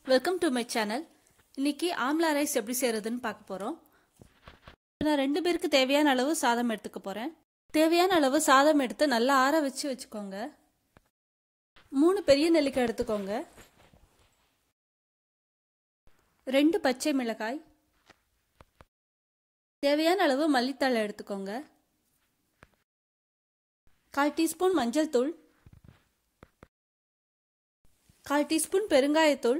welcome to my channel இன்னைக்கு amla rice எப்படி செய்யறதுன்னு பார்க்க போகிறோம் நான் ரெண்டு பேருக்கு தேவையான அளவு சாதம் எடுத்துக்க போகிறேன் தேவையான அளவு சாதம் எடுத்து நல்லா ஆற வச்சு வச்சுக்கோங்க மூணு பெரிய நெல்லிக்காய் எடுத்துக்கோங்க ரெண்டு பச்சை மிளகாய் தேவையான அளவு மல்லித்தழை எடுத்துக்கோங்க கால் டீஸ்பூன் மஞ்சள் தூள் கால் டீஸ்பூன் பெருங்காயத்தூள்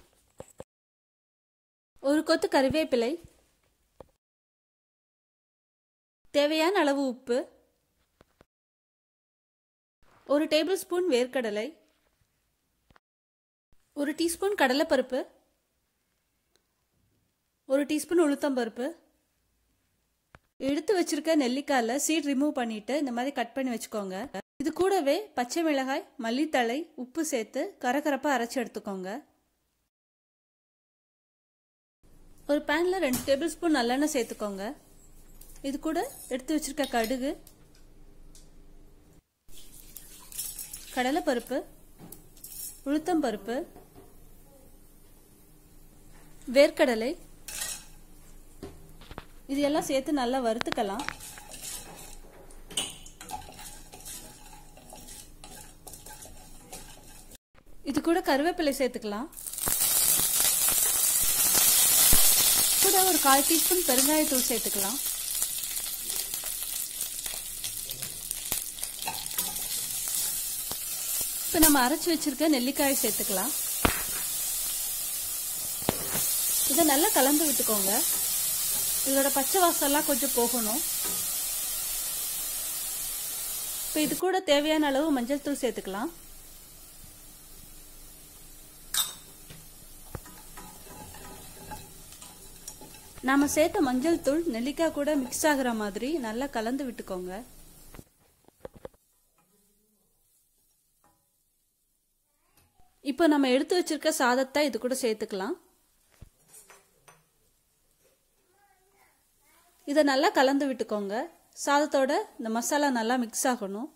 ஒரு கொத்து கறிவேப்பிலை தேவையான அளவு உப்பு ஒரு டேபிள் ஸ்பூன் வேர்க்கடலை ஒரு டீஸ்பூன் கடலைப்பருப்பு ஒரு டீஸ்பூன் உளுத்தம்பருப்பு எடுத்து வச்சிருக்க நெல்லிக்காயில் சீட் ரிமூவ் பண்ணிட்டு இந்த மாதிரி கட் பண்ணி வச்சுக்கோங்க இது கூடவே பச்சை மிளகாய் மல்லித்தழை உப்பு சேர்த்து கரகரப்பாக அரைச்சி எடுத்துக்கோங்க ஒரு பேனில் ரெண்டு டேபிள் ஸ்பூன் நல்லெண்ணெய் சேர்த்துக்கோங்க இது கூட எடுத்து வச்சிருக்க கடுகு கடலைப்பருப்பு உளுத்தம்பருப்பு வேர்க்கடலை இது எல்லாம் சேர்த்து நல்லா வறுத்துக்கலாம் இது கூட கருவேப்பிலை சேர்த்துக்கலாம் கூட ஒரு கால் டீஸ்பூன் பெருங்காயத்தூள் சேர்த்துக்கலாம் இப்போ நம்ம அரைச்சி வச்சிருக்க நெல்லிக்காயை சேர்த்துக்கலாம் இதை நல்லா கலந்து விட்டுக்கோங்க இதோட பச்சை வாசம்லாம் கொஞ்சம் போகணும் இப்போ இது கூட தேவையான அளவு மஞ்சள் தூள் சேர்த்துக்கலாம் நாம சேர்த்த மஞ்சள் தூள் நெல்லிக்காய் கூட மிக்ஸ் ஆகுற மாதிரி நல்லா கலந்து விட்டுக்கோங்க இப்போ நம்ம எடுத்து வச்சிருக்க சாதத்தை இது கூட சேர்த்துக்கலாம் இதை நல்லா கலந்து விட்டுக்கோங்க சாதத்தோட இந்த மசாலா நல்லா மிக்ஸ் ஆகணும்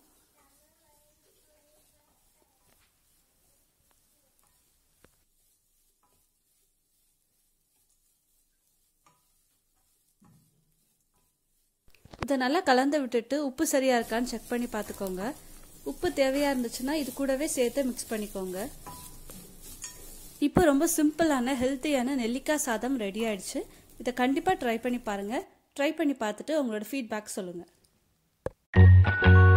இதை நல்லா கலந்து விட்டுட்டு உப்பு சரியா இருக்கான்னு செக் பண்ணி பார்த்துக்கோங்க உப்பு தேவையா இருந்துச்சுன்னா இது கூடவே சேர்த்து மிக்ஸ் பண்ணிக்கோங்க இப்போ ரொம்ப சிம்பிளான ஹெல்த்தியான நெல்லிக்காய் சாதம் ரெடி ஆயிடுச்சு இதை கண்டிப்பாக ட்ரை பண்ணி பாருங்கள் ட்ரை பண்ணி பார்த்துட்டு உங்களோட ஃபீட்பேக் சொல்லுங்கள்